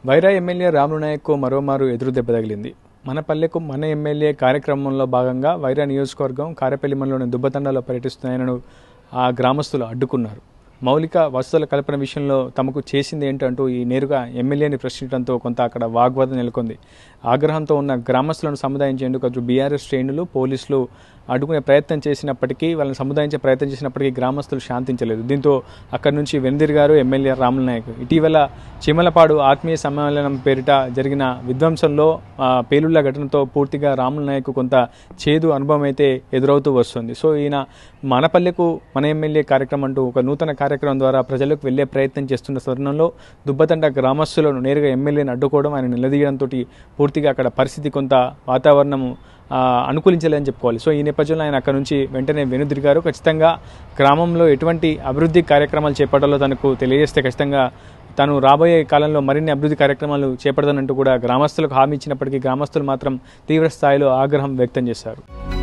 Wyra MLA Ramulu నాయక్కు మరోమారు ఎదురు దెబ్బ తగిలింది మన పల్లెకు మన ఎమ్మెల్యే కార్యక్రమంలో భాగంగా వైరా నియోజకవర్గం కారేపల్లి మండలంలోని దుబ్బతండాలో పర్యటిస్తున్నాయనను ఆ గ్రామస్తులు అడ్డుకున్నారు మౌలిక వసతుల కల్పన విషయంలో తమకు చేసింది ఏంటంటూ ఈ నేరుగా ఎమ్మెల్యేని ప్రశ్నించడంతో కొంత అక్కడ వాగ్వాదం నెలకొంది ఆగ్రహంతో ఉన్న గ్రామస్తులను సముదాయించేందుకు అటు బీఆర్ఎస్ శ్రేణులు పోలీసులు అడ్డుకునే ప్రయత్నం చేసినప్పటికీ వాళ్ళని సముదాయించే ప్రయత్నం చేసినప్పటికీ గ్రామస్తులు శాంతించలేదు దీంతో అక్కడి నుంచి వెనుదిరిగారు ఎమ్మెల్యే రాముల నాయక్ ఇటీవల చిమలపాడు ఆత్మీయ సమ్మేళనం పేరిట జరిగిన విధ్వంసంలో ఆ, పేలుళ్ల ఘటనతో పూర్తిగా రాముల నాయక్ కొంత చేదు అనుభవం అయితే ఎదురవుతూ వస్తుంది సో ఈయన మన పల్లెకు మన ఎమ్మెల్యే కార్యక్రమం అంటూ ఒక నూతన కార్యక్రమం ద్వారా ప్రజలకు వెళ్లే ప్రయత్నం చేస్తున్న తరుణంలో దుబ్బతండ గ్రామస్తులను నేరుగా ఎమ్మెల్యేని అడ్డుకోవడం ఆయన నిలదీయడంతో పూర్తిగా అక్కడ పరిస్థితి కొంత వాతావరణం ఆ, అనుకూలించలేదని చెప్పుకోవాలి సో ఈ నేపథ్యంలో ఆయన అక్కడ నుంచి వెంటనే వెనుదిరిగారు ఖచ్చితంగా గ్రామంలో ఎటువంటి అభివృద్ధి కార్యక్రమాలు చేపట్టాలో తనకు తెలియజేస్తే ఖచ్చితంగా తాను రాబోయే కాలంలో మరిన్ని అభివృద్ధి కార్యక్రమాలు చేపడతానంటూ కూడా గ్రామస్తులకు హామీ ఇచ్చినప్పటికీ గ్రామస్తులు మాత్రం తీవ్ర స్థాయిలో ఆగ్రహం వ్యక్తం చేశారు